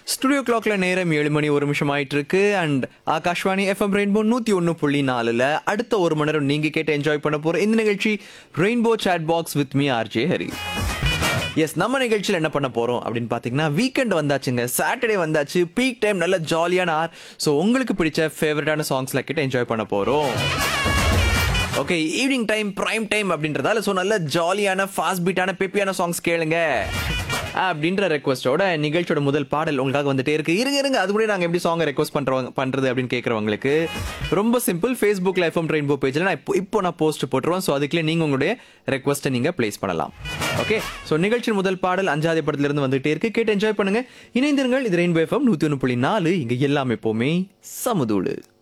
studio கிளாக்ல நேரம் ஏழு மணி ஒரு நிமிஷம் ஆயிட்டு இருக்கு அண்ட் ஆகாஷ்வாணி எஃப்எம் ரெயின்போ நூத்தி ஒன்னு புள்ளி நாலுல அடுத்த ஒரு மணி நேரம் நீங்க கேட்டு என்ஜாய் பண்ண போற இந்த நிகழ்ச்சி rainbow chat box with me RJ Hari S நம்ம நிகழ்ச்சியில் என்ன பண்ண போறோம் அப்படின்னு பார்த்தீங்கன்னா வீக்கெண்ட் வந்தாச்சுங்க சாட்டர்டே வந்தாச்சு பீக் டைம் நல்ல ஜாலியான ஆர் ஸோ உங்களுக்கு பிடிச்ச ஃபேவரட்டான சாங்ஸ்ல கேட்டு என்ஜாய் பண்ண போறோம் okay evening time prime time அப்படின்றதால ஸோ நல்ல ஜாலியான ஃபாஸ்ட் பீட்டான பெப்பியான சாங்ஸ் கேளுங்க அப்படின்ற ரெக்வஸ்டோட நிகழ்ச்சியோட முதல் பாடல் உங்களுக்காக வந்துட்டே இருக்கு இருங்க இருங்க அது கூட நாங்கள் எப்படி சாங்கை ரெக்வஸ்ட் பண்றவங்க பண்றது அப்படின்னு கேட்குறவங்களுக்கு ரொம்ப சிம்பிள் ஃபேஸ்புக்கில் எஃப்எம் ரெயின்போ பேஜில் நான் இப்போ இப்போ நான் போஸ்ட் போட்டுருவேன் ஸோ அதுக்குள்ளே நீங்கள் உங்களுடைய ரெக்வஸ்ட்டை நீங்கள் ப்ளேஸ் பண்ணலாம் ஓகே ஸோ நிகழ்ச்சியின் முதல் பாடல் அஞ்சாவது படத்திலிருந்து வந்துட்டே இருக்கு கேட்டு என்ஜாய் பண்ணுங்க இணைந்திருங்கள் இது ரெயின்போ எஃப்எம் நூற்றி ஒன்று புள்ளி நாலு இங்கே எல்லாம் எப்போவுமே சமுதூடு